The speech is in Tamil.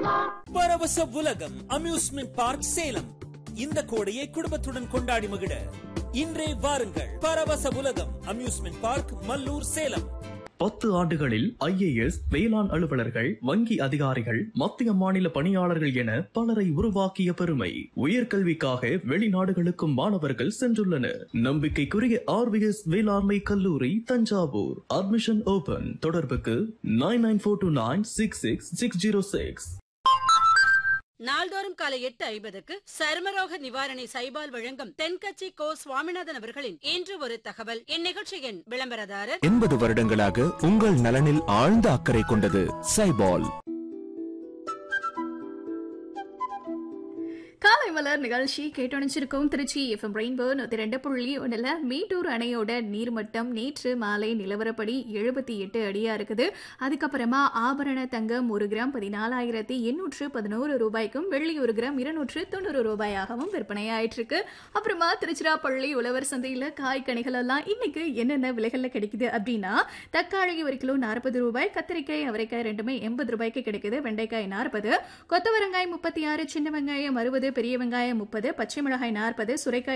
பரவச உலகம் அம்யூஸ்மெண்ட் பார்க் சேலம் இந்த கோடையை குடும்பத்துடன் கொண்டாடி மகிழ இன்றே வாருங்கள் பரவச உலகம் அம்யூஸ்மெண்ட் பார்க் மல்லூர் சேலம் பத்து ஆண்டுகளில் ஐஏஎஸ் வேளாண் அலுவலர்கள் வங்கி அதிகாரிகள் மத்திய மாநில பணியாளர்கள் என பலரை உருவாக்கிய பெருமை உயர்கல்விக்காக வெளிநாடுகளுக்கும் மாணவர்கள் சென்றுள்ளனர் நம்பிக்கைக்குரிய ஆர்விஎஸ் வேளாண்மை கல்லூரி தஞ்சாவூர் அட்மிஷன் ஓபன் தொடர்புக்கு nine nine four two nine six six six zero six நாள்தோறும் காலை எட்டு ஐம்பதுக்கு சருமரோக நிவாரணி சைபால் வழங்கும் தென்கட்சி கோ சுவாமிநாதன் அவர்களின் இன்று ஒரு தகவல் இந்நிகழ்ச்சியின் விளம்பரதாரர் எண்பது வருடங்களாக உங்கள் நலனில் ஆழ்ந்த அக்கறை கொண்டது சைபால் காலை மலர் நிகழ்ச்சி கேட்டணிச்சிருக்கும் திருச்சி எஃப்எம் ரெயின்போ நூத்தி ரெண்டு புள்ளி ஒண்ணுல மேட்டூர் அணையோட நீர்மட்டம் நேற்று மாலை நிலவரப்படி எழுபத்தி எட்டு அடியா இருக்குது அதுக்கப்புறமா ஆபரண தங்கம் ஒரு கிராம் பதினாலாயிரத்தி எண்ணூற்று பதினோரு ரூபாய்க்கும் வெள்ளி ஒரு கிராம் இருநூற்று தொண்ணூறு ரூபாயாகவும் விற்பனையாயிட்டு இருக்கு அப்புறமா திருச்சிராப்பள்ளி உழவர் சந்தையில காய் கனிகள் எல்லாம் இன்னைக்கு என்னென்ன விலைகள்ல கிடைக்குது அப்படின்னா தக்காளி ஒரு கிலோ நாற்பது ரூபாய் கத்திரிக்காய் அவரைக்காய் ரெண்டுமே எண்பது ரூபாய்க்கு கிடைக்குது வெண்டைக்காய் நாற்பது கொத்தவரங்காய் முப்பத்தி ஆறு சின்ன வெங்காயம் அறுபது பெரிய வெங்காயம் முப்பது பச்சை மிளகாய் நாற்பது சுரைக்காய்